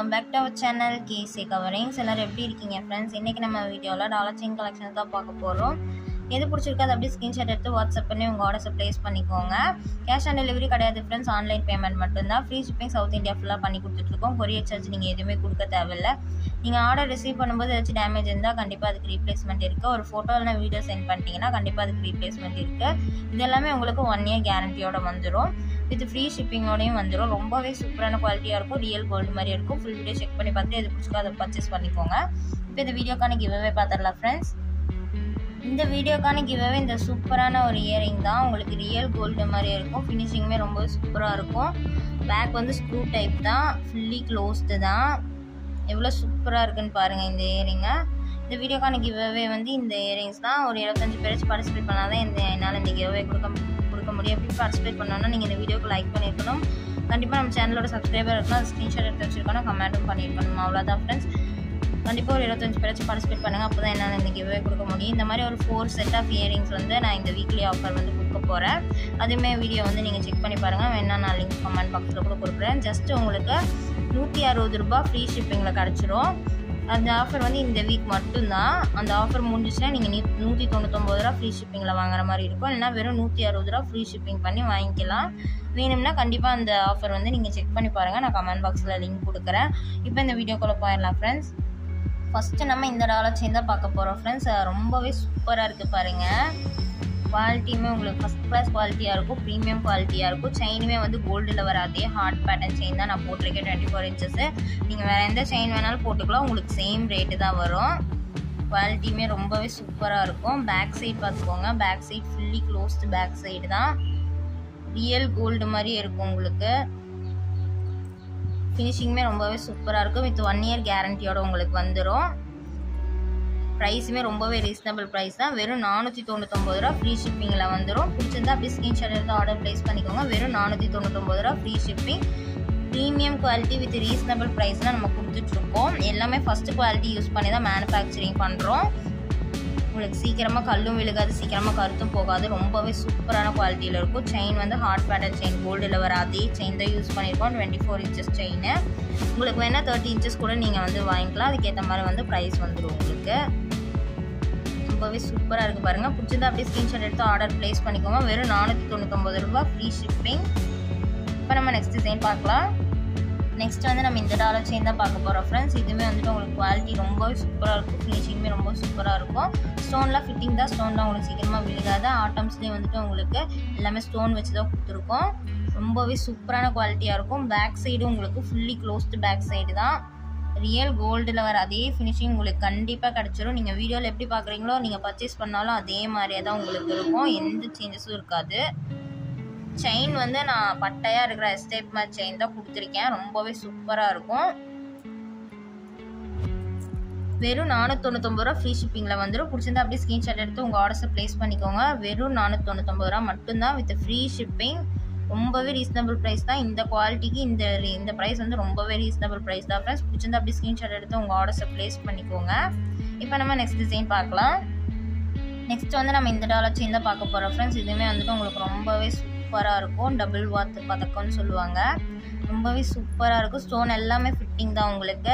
welcome back to our channel KC coverings எல்லோரும் எப்படி இருக்கீங்க ஃப்ரெண்ட்ஸ் இன்றைக்கி நம்ம வீடியோவில் டாலர் செயின் கலெக்ஷன் தான் பார்க்க போகிறோம் எது பிடிச்சிருக்கோ அதை அப்படியே ஸ்க்ரீன்ஷாட் எடுத்து வாட்ஸ்அப் பண்ணி உங்கள் ஆர்டர்ஸை ப்ளேஸ் பண்ணிக்கோங்க கேஷ் ஆன் டெலிவரி கிடையாது ஃப்ரெண்ட்ஸ் ஆன்லைன் பேமெண்ட் மட்டும்தான் ஃப்ரீ ஷிப்பிங் சவுத் இந்தியா ஃபுல்லாக பண்ணி கொடுத்துட்ருக்கோம் கொரியர் சார்ஜ் நீங்கள் எதுவுமே கொடுக்க தேவையில்ல நீங்கள் ஆர்டர் ரிசீவ் பண்ணும்போது ஏதாச்சும் டேமேஜ் இருந்தால் கண்டிப்பாக அதுக்கு ரீப்ளேஸ்மெண்ட் இருக்குது ஒரு ஃபோட்டோ இல்லைனா வீடியோ சென்ட் பண்ணிட்டீங்கன்னா கண்டிப்பாக அதுக்கு ரீப்ளேஸ்மெண்ட் இருக்குது இது எல்லாமே உங்களுக்கு ஒன் இயர் கேரண்டியோட வந்துடும் வித் ஃப்ரீ ஷிப்பிங்கோடையும் வந்துடும் ரொம்பவே சூப்பரான குவாலிட்டியாக இருக்கும் ரியல் கோல்டு மாதிரி இருக்கும் ஃபுல் வீடியோ செக் பண்ணி பார்த்து எது பிடிச்சிக்கோ அதை பர்ச்சேஸ் பண்ணிக்கோங்க இப்போ இந்த வீடியோக்கான கிவ்வே பார்த்துடலாம் ஃப்ரெண்ட்ஸ் இந்த வீடியோக்கான கிவ்வே இந்த சூப்பரான ஒரு இயரிங் தான் உங்களுக்கு ரியல் கோல்டு மாதிரி இருக்கும் ஃபினிஷிங்குமே ரொம்ப சூப்பராக இருக்கும் பேக் வந்து ஸ்க்ரூ டைப் தான் ஃபுல்லி க்ளோஸ்டு தான் எவ்வளோ சூப்பராக இருக்குன்னு பாருங்கள் இந்த இயரிங்கை இந்த வீடியோக்கான கிவ்வே வந்து இந்த இயரிங்ஸ் தான் ஒரு இருபத்தஞ்சு பேர் பார்ட்டிசிபேட் பண்ணால் தான் இந்த என்னால் இந்த கிவ்வே கொடுக்க கொடுக்க முடியும் எப்படி பார்ட்டிசிபேட் பண்ணணும்னா நீங்கள் இந்த வீடியோக்கு லைக் பண்ணியிருக்கணும் கண்டிப்பாக நம்ம சேனலோட சப்ஸ்கிரைபர் இருக்கணும் அது ஸ்க்ரீன்ஷாட் எடுத்து வச்சிருக்கணும் கமெண்ட்டும் பண்ணியிருக்கணும் அவ்வளோதான் ஃப்ரெண்ட்ஸ் கண்டிப்பாக ஒரு இருபத்தஞ்சு பேராச்சும் பார்ட்டிசிபேட் பண்ணுங்கள் அப்போ தான் என்னால் இந்த கிவ்வே கொடுக்க முடியும் இந்த மாதிரி ஒரு ஃபோர் செட் ஆஃப் இயரிங்ஸ் வந்து நான் இந்த வீக்லி ஆஃபர் வந்து கொடுக்க போகிறேன் அதுவுமே வீடியோ வந்து நீங்கள் செக் பண்ணி பாருங்கள் வேணா நான் லிங்க் கமெண்ட் பாக்ஸில் கூட கொடுக்குறேன் ஜஸ்ட் உங்களுக்கு நூற்றி அறுபது ரூபாய் ஃப்ரீ ஷிப்பிங்கில் கிடச்சிரும் அந்த ஆஃபர் வந்து இந்த வீக் மட்டும்தான் அந்த ஆஃபர் முடிஞ்சிச்சுன்னா நீங்கள் நீ நூற்றி தொண்ணூத்தொம்பது ரூபா ஃப்ரீ ஷிப்பிங்கில் வாங்குற மாதிரி இருக்கும் இல்லைனா வெறும் நூற்றி அறுபது ரூபா ஃப்ரீ ஷிப்பிங் பண்ணி வாங்கிக்கலாம் வேணும்னா கண்டிப்பாக அந்த ஆஃபர் வந்து நீங்கள் செக் பண்ணி பாருங்கள் நான் கமெண்ட் பாக்ஸில் லிங்க் கொடுக்குறேன் இப்போ இந்த வீடியோக்குள்ளே போயிடலாம் ஃப்ரெண்ட்ஸ் ஃபஸ்ட்டு நம்ம இந்த டாலர் செயின் தான் பார்க்க போகிறோம் ஃப்ரெண்ட்ஸ் ரொம்பவே சூப்பராக இருக்குது பாருங்கள் குவாலிட்டியுமே உங்களுக்கு ஃபஸ்ட் கிளாஸ் குவாலிட்டியாக இருக்கும் ப்ரீமியம் குவாலிட்டியாக இருக்கும் செயினுமே வந்து கோல்டில் வர அதே ஹார்ட் பேட்டர்ன் செயின் தான் நான் போட்டிருக்கேன் டுவெண்ட்டி ஃபோர் இன்ச்சஸ்ஸு நீங்கள் வேறு எந்த செயின் வேணாலும் போட்டுக்கலாம் உங்களுக்கு சேம் ரேட்டு தான் வரும் குவாலிட்டியுமே ரொம்பவே சூப்பராக இருக்கும் பேக் சைடு பார்த்துக்கோங்க back side fully closed back side தான் ரியல் கோல்டு மாதிரியே இருக்கும் உங்களுக்கு ஃபினிஷிங்குமே ரொம்பவே சூப்பராக இருக்கும் வித் ஒன் இயர் கேரண்டியோட உங்களுக்கு வந்துடும் ப்ரைஸுமே ரொம்பவே ரீசனபிள் ப்ரைஸ் தான் வெறும் நானூற்றி தொண்ணூத்தொம்பது ரூபா ஃப்ரீ ஷிப்பிங்கில் வந்துடும் பிடிச்சிருந்தா அப்படியே ஸ்க்ரீன்ஷாட் எடுத்து ஆர்டர் ப்ளேஸ் பண்ணிக்கோங்க வெறும் நானூற்றி தொண்ணூத்தொம்பது ரூபா free shipping premium quality with reasonable ப்ரைஸ்லாம் நம்ம கொடுத்துட்ருக்கோம் எல்லாமே ஃபஸ்ட்டு குவாலிட்டி யூஸ் பண்ணி தான் மேனுஃபேக்சரிங் பண்ணுறோம் உங்களுக்கு சீக்கிரமாக கல்லும் விழுகாது சீக்கிரமாக கருத்தும் போகாது ரொம்பவே சூப்பரான குவாலிட்டியில் இருக்கும் செயின் வந்து ஹார்ட் பேட்டர் செயின் கோல்டில் வர அதே செயின் தான் யூஸ் பண்ணியிருக்கோம் டுவெண்ட்டி ஃபோர் இன்ச்சஸ் செயின் உங்களுக்கு வேணால் தேர்ட்டி இன்ச்சஸ் கூட நீங்கள் வந்து வாங்கிக்கலாம் அதுக்கேற்ற மாதிரி வந்து ப்ரைஸ் வந்துடும் உங்களுக்கு ரொம்பவே சூப்பராக இருக்குது பாருங்கள் பிடிச்சிருந்தா அப்படியே ஸ்க்ரீன்ஷாட் எடுத்து ஆர்டர் ப்ளேஸ் பண்ணிக்கோங்க வெறும் நானூற்றி தொண்ணூத்தொம்பது ரூபா ஃப்ரீ ஷிப்பிங் இப்போ நம்ம நெக்ஸ்ட் டிசைன் பார்க்கலாம் நெக்ஸ்ட் வந்து நம்ம இந்த டாலர் செயின் தான் பார்க்க போகிறோம் ஃப்ரெண்ட்ஸ் இதுவுமே வந்துட்டு உங்களுக்கு குவாலிட்டி ரொம்பவே சூப்பராக இருக்கும் ஃபினிஷிங்குமே ரொம்ப சூப்பராக இருக்கும் ஸ்டோன்லாம் ஃபிட்டிங் தான் ஸ்டோன்லாம் உங்களுக்கு சீக்கிரமாக விழுகாது ஆட்டம்ஸ்லேயே வந்துட்டு உங்களுக்கு எல்லாமே ஸ்டோன் வச்சு தான் கொடுத்துருக்கோம் ரொம்பவே சூப்பரான குவாலிட்டியாக இருக்கும் பேக் சைடு உங்களுக்கு ஃபுல்லி க்ளோஸ்டு பேக் சைடு தான் ரியல் கோல்டில் வர அதே ஃபினிஷிங் உங்களுக்கு கண்டிப்பாக கிடச்சிரும் நீங்கள் வீடியோவில் எப்படி பார்க்குறீங்களோ நீங்கள் பர்ச்சேஸ் பண்ணாலும் அதே மாதிரியே தான் உங்களுக்கு இருக்கும் எந்த சேஞ்சஸும் இருக்காது செயின் வந்து நான் பட்டையாக இருக்கிற எஸ்டேப் மாதிரி செயின் தான் கொடுத்துருக்கேன் ரொம்பவே சூப்பராக இருக்கும் வெறும் நானூற்றொண்ணூத்தொம்பது ரூபா ஃப்ரீ ஷிப்பிங்கில் வந்துடும் பிடிச்சிருந்தா அப்படியே ஸ்க்ரீன்ஷாட் எடுத்து உங்கள் ஆர்டர்ஸை ப்ளேஸ் பண்ணிக்கோங்க வெறும் நானூற்றொண்ணூத்தொம்பது ரூபா மட்டும்தான் வித் ஃப்ரீ ஷிப்பிங் ரொம்பவே ரீசனபிள் ப்ரைஸ் தான் இந்த குவாலிட்டிக்கு இந்த இந்த ப்ரைஸ் வந்து ரொம்பவே ரீசனபிள் ப்ரைஸ் தான் ஃப்ரெண்ட்ஸ் பிடிச்சிருந்தா அப்படியே ஸ்க்ரீன்ஷாட் எடுத்து உங்கள் ஆர்டர்ஸை ப்ளேஸ் பண்ணிக்கோங்க இப்போ நம்ம நெக்ஸ்ட் டிசைன் பார்க்கலாம் நெக்ஸ்ட் வந்து நம்ம இந்த டாலர் செயின் தான் பார்க்க போகிறோம் ஃப்ரெண்ட்ஸ் இதுவுமே வந்துட்டு உங்களுக்கு ரொம்பவே சூப்பராக இருக்கும் டபுள் வாத்து பதக்கம்னு சொல்லுவாங்க ரொம்பவே சூப்பராக இருக்கும் ஸ்டோன் எல்லாமே ஃபிட்டிங் தான் உங்களுக்கு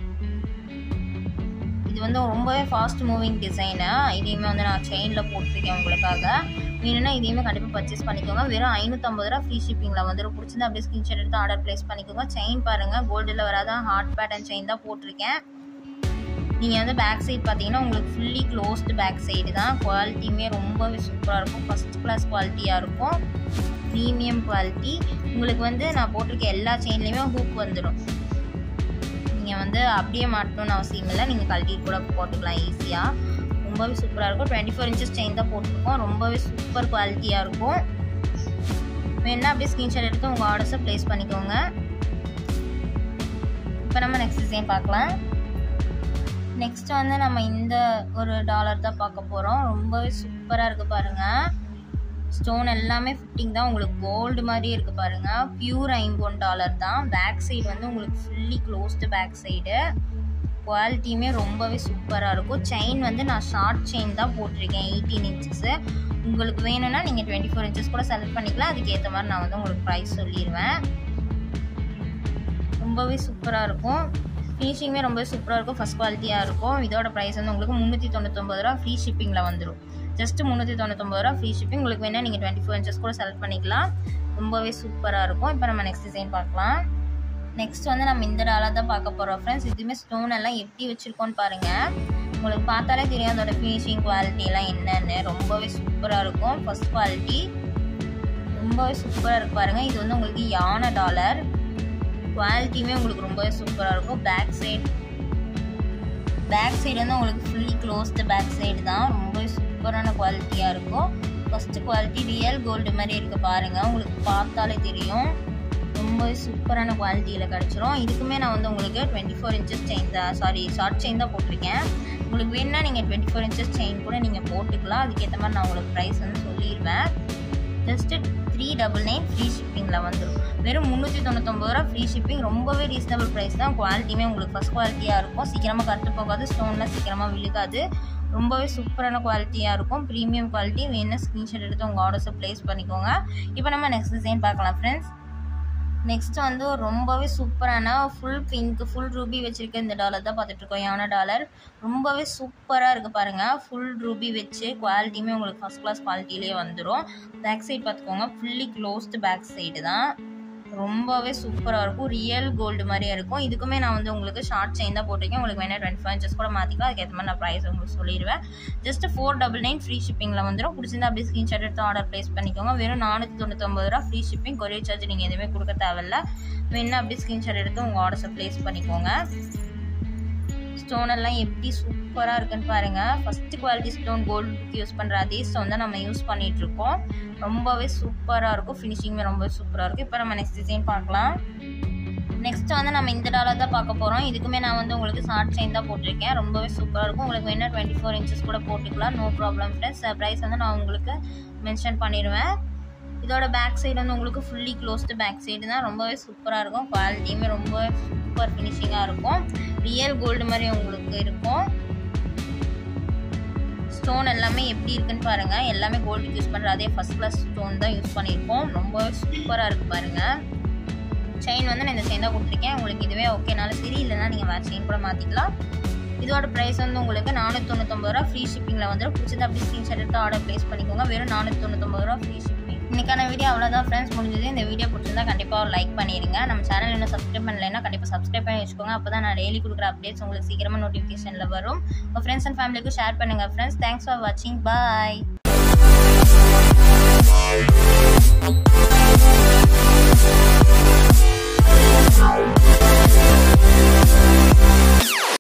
இது வந்து ரொம்பவே ஃபாஸ்ட் மூவிங் டிசைனு இதையுமே வந்து நான் செயினில் போட்டிருக்கேன் உங்களுக்காக வேணும்னா இதையுமே கண்டிப்பாக பர்ச்சேஸ் பண்ணிக்கோங்க வெறும் ஐநூற்றம்பது ரூபா ஃப்ரீ ஷிப்பிங்கில் வந்துடும் பிடிச்சிருந்தா அப்படியே ஸ்க்ரீன்ஷாட் எடுத்து ஆர்டர் ப்ளேஸ் பண்ணிக்கோங்க செயின் பாருங்கள் கோல்டில் வராதான் ஹார்ட் பேட்டர்ன் செயின் தான் போட்டிருக்கேன் நீங்கள் வந்து பேக் சைடு பார்த்தீங்கன்னா உங்களுக்கு ஃபுல்லி க்ளோஸ்டு பேக் சைடு தான் குவாலிட்டியுமே ரொம்பவே சூப்பராக இருக்கும் ஃபஸ்ட் கிளாஸ் குவாலிட்டியாக இருக்கும் ப்ரீமியம் குவாலிட்டி உங்களுக்கு வந்து நான் போட்டிருக்க எல்லா செயின்லேயுமே ஹூக் வந்துடும் நீங்கள் வந்து அப்படியே மாட்டணும்னு அவசியம் இல்லை நீங்கள் கழட்டி கூட போட்டுக்கலாம் ஈஸியாக ரொம்பவே சூப்பராக இருக்கும் டுவெண்ட்டி ஃபோர் இன்ச்சஸ் செயின் தான் போட்டிருக்கோம் ரொம்பவே சூப்பர் குவாலிட்டியாக இருக்கும் வேணா அப்படியே ஸ்க்ரீன்ஷாட் எடுத்து உங்கள் ஆர்டர்ஸை ப்ளேஸ் பண்ணிக்கோங்க இப்போ நம்ம நெக்ஸ்ட் டிசைன் பார்க்கலாம் நெக்ஸ்ட் வந்து நம்ம இந்த ஒரு டாலர் தான் பார்க்க போகிறோம் ரொம்பவே சூப்பராக இருக்குது பாருங்கள் ஸ்டோன் எல்லாமே ஃபிட்டிங் தான் உங்களுக்கு கோல்டு மாதிரியே இருக்குது பாருங்கள் பியூர் ஐம்போன் டாலர் தான் பேக் சைடு வந்து உங்களுக்கு ஃபுல்லி க்ளோஸ்டு பேக் சைடு குவாலிட்டியுமே ரொம்பவே சூப்பராக இருக்கும் செயின் வந்து நான் ஷார்ட் செயின் தான் போட்டிருக்கேன் எயிட்டீன் இன்ச்சஸு உங்களுக்கு வேணும்னா நீங்கள் டுவெண்ட்டி ஃபோர் இன்ச்சஸ் கூட செலக்ட் பண்ணிக்கலாம் அதுக்கேற்ற மாதிரி நான் வந்து உங்களுக்கு ப்ரைஸ் சொல்லிடுவேன் ரொம்பவே சூப்பராக இருக்கும் ஃபினிஷிங்குமே ரொம்ப சூப்பராக இருக்கும் ஃபஸ்ட் குவாலிட்டியாக இருக்கும் இதோட ப்ரைஸ் வந்து உங்களுக்கு முந்நூற்றி தொண்ணூத்தொம்பது ரூபா ஃப்ரீ ஷிப்பிங்கில் வந்துடும் ஜஸ்ட் முந்நூற்றி தொண்ணூத்தொம்பது ரூபா ஃப்ரீ ஷிப்பிங் உங்களுக்கு வேணால் நீங்கள் டுவெண்ட்டி ஃபோர் இன்ச்சஸ் கூட செலக்ட் பண்ணிக்கலாம் ரொம்பவே சூப்பராக இருக்கும் இப்போ நம்ம நெக்ஸ்ட் டிசைன் பார்க்கலாம் நெக்ஸ்ட் வந்து நம்ம இந்த டாலாக தான் பார்க்க போகிறோம் ஃப்ரெண்ட்ஸ் இதுவுமே ஸ்டோன் எல்லாம் எப்படி வச்சுருக்கோன்னு பாருங்கள் உங்களுக்கு பார்த்தாலே தெரியும் அதோட ஃபினிஷிங் குவாலிட்டி எல்லாம் என்னன்னு ரொம்பவே சூப்பராக இருக்கும் ஃபர்ஸ்ட் குவாலிட்டி ரொம்பவே சூப்பராக இருக்கு பாருங்கள் இது வந்து உங்களுக்கு யானை டாலர் குவாலிட்டியுமே உங்களுக்கு ரொம்பவே சூப்பராக இருக்கும் பேக் சைடு பேக் சைடு வந்து உங்களுக்கு ஃபுல்லி க்ளோஸ்டு பேக் சைடு தான் ரொம்பவே சூப்பரான குவாலிட்டியாக இருக்கும் ஃபஸ்ட்டு குவாலிட்டி ரியல் கோல்டு மாதிரி இருக்குது பாருங்கள் உங்களுக்கு பார்த்தாலே தெரியும் ரொம்பவே சூப்பரான குவாலிட்டியில் கிடச்சிரும் இதுக்குமே நான் வந்து உங்களுக்கு டுவெண்ட்டி ஃபோர் இன்ச்சஸ் செயின் தான் சாரி ஷார்ட் செயின் தான் போட்டிருக்கேன் உங்களுக்கு வேணுன்னா நீங்கள் டுவெண்ட்டி ஃபோர் இன்ச்சஸ் செயின் கூட நீங்கள் போட்டுக்கலாம் அதுக்கேற்ற மாதிரி நான் உங்களுக்கு ப்ரைஸ் வந்து சொல்லிடுவேன் just three double nine free ஷிப்பிங்கில் வந்துடும் வெறும் முந்நூற்றி தொண்ணூத்தொம்பது ரூபா ஃப்ரீ ஷிப்பிங் ரொம்பவே ரீசனபிள் ப்ரைஸ் தான் குவாலிட்டியுமே உங்களுக்கு ஃபஸ்ட் குவாலிட்டியாக இருக்கும் சீக்கிரமாக கருத்து போகாது ஸ்டோன்லாம் சீக்கிரமாக விழுகாது ரொம்பவே சூப்பரான குவாலிட்டியாக இருக்கும் ப்ரீமியம் குவாலிட்டி வேணும் ஸ்க்ரீன்ஷாட் எடுத்து உங்கள் ஆர்டர்ஸை ப்ளேஸ் பண்ணிக்கோங்க இப்போ நம்ம நெக்ஸ்ட் டிசைன் பார்க்கலாம் ஃப்ரெண்ட்ஸ் நெக்ஸ்ட் வந்து ஒரு ரொம்பவே சூப்பரான ஃபுல் பிங்க் ஃபுல் ரூபி வச்சிருக்க இந்த டாலர் தான் பார்த்துட்டு இருக்கோம் யானை டாலர் ரொம்பவே சூப்பராக இருக்குது பாருங்கள் ஃபுல் ரூபி வச்சு குவாலிட்டியுமே உங்களுக்கு ஃபஸ்ட் கிளாஸ் குவாலிட்டிலேயே வந்துடும் பேக் சைடு பார்த்துக்கோங்க ஃபுல்லி க்ளோஸ்டு பேக் சைடு தான் ரொம்பவே சூப்பராக இருக்கும் ரியல் கோல்டு மாதிரியே இருக்கும் இதுக்குமே நான் வந்து உங்களுக்கு ஷார்ட் செயின் தான் போட்டிருக்கேன் உங்களுக்கு வேணால் டுவெண்ட்டி ஃபைவ் இன்ச்சஸ் கூட மாற்றிக்கலாம் அதுக்கேற்ற மாதிரி நான் ப்ரைஸ் உங்களுக்கு சொல்லிடுவேன் just four double nine free ஷிப்பிங்கில் வந்துடும் பிடிச்சிருந்தா அப்படியே ஸ்க்ரீன்ஷாட் எடுத்து ஆர்டர் ப்ளேஸ் பண்ணிக்கோங்க வெறும் நானூற்றி தொண்ணூத்தொம்பது ரூபா ஃப்ரீ ஷிப்பிங் கொரியர் சார்ஜ் நீங்கள் எதுவுமே கொடுக்க தேவையில்ல வேணா அப்படியே ஸ்க்ரீன்ஷாட் எடுத்து உங்கள் ஆர்டர்ஸை ப்ளேஸ் பண்ணிக்கோங்க ஸ்டோன் எல்லாம் எப்படி சூப்பராக இருக்குன்னு பாருங்கள் ஃபஸ்ட்டு குவாலிட்டி ஸ்டோன் கோல்டுக்கு யூஸ் பண்ணுற அதே ஸ்டோன் தான் நம்ம யூஸ் பண்ணிட்டு இருக்கோம் ரொம்பவே சூப்பராக இருக்கும் ஃபினிஷிங்குமே ரொம்பவே சூப்பராக இருக்கும் இப்போ நம்ம நெக்ஸ்ட் டிசைன் பார்க்கலாம் நெக்ஸ்ட் வந்து நம்ம இந்த டாலர் தான் பார்க்க போகிறோம் இதுக்குமே நான் வந்து உங்களுக்கு ஷார்ட் செயின் தான் போட்டிருக்கேன் ரொம்பவே சூப்பராக இருக்கும் உங்களுக்கு வேணா டுவெண்ட்டி ஃபோர் இன்ச்சஸ் கூட போட்டுக்கலாம் நோ ப்ராப்ளம் ஃப்ரெண்ட்ஸ் ப்ரைஸ் வந்து நான் உங்களுக்கு மென்ஷன் பண்ணிடுவேன் இதோட பேக் சைடு வந்து உங்களுக்கு ஃபுல்லி க்ளோஸ்டு பேக் சைடு தான் ரொம்பவே சூப்பராக இருக்கும் குவாலிட்டியுமே ரொம்ப சூப்பர் ஃபினிஷிங்காக இருக்கும் ரியல் கோல்டு மாதிரி உங்களுக்கு இருக்கும் ஸ்டோன் எல்லாமே எப்படி இருக்குன்னு பாருங்க எல்லாமே கோல்டு யூஸ் பண்ணுற அதே ஃபர்ஸ்ட் கிளாஸ் ஸ்டோன் தான் யூஸ் பண்ணியிருக்கோம் ரொம்ப சூப்பராக இருக்கு பாருங்க செயின் வந்து நான் இந்த செயின் தான் கொடுத்துருக்கேன் உங்களுக்கு இதுவே ஓகேனாலும் சரி இல்லைன்னா நீங்கள் வேறு செயின் கூட மாற்றிக்கலாம் இதோட ப்ரைஸ் வந்து உங்களுக்கு நானூற்றி தொண்ணூத்தொம்பது ரூபா ஃப்ரீ ஷிப்பிங்கில் வந்துடும் பிடிச்சது அப்படி ஸ்க்ரீன்ஷாட் எடுத்து ஆர்டர் ப்ளேஸ் பண்ணிக்கோங்க வெறும் நானூற்றி தொண்ணூத்தொம்பது ரூபா ஃப்ரீ ஷிப்பிங் இன்னைக்கான வீடியோ அவ்வளோதான் ஃப்ரெண்ட்ஸ் முடிஞ்சது இந்த வீடியோ பிடிச்சிருந்தா கண்டிப்பாக ஒரு லைக் பண்ணிடுங்க நம்ம சேனல் இன்னும் சப்ஸ்கிரைப் பண்ணலைன்னா கண்டிப்பாக சப்ஸ்கிரைப் பண்ணி வச்சுக்கோங்க அப்போ தான் நான் டெய்லி கொடுக்குற அப்டேட்ஸ் உங்களுக்கு சீக்கிரமாக நோட்டிஃபிகேஷனில் வரும் உங்கள் ஃப்ரெண்ட்ஸ் அண்ட் ஃபேமிலிக்கு ஷேர் பண்ணுங்கள் ஃப்ரெண்ட்ஸ் தேங்க்ஸ் ஃபார் வாட்சிங் பாய்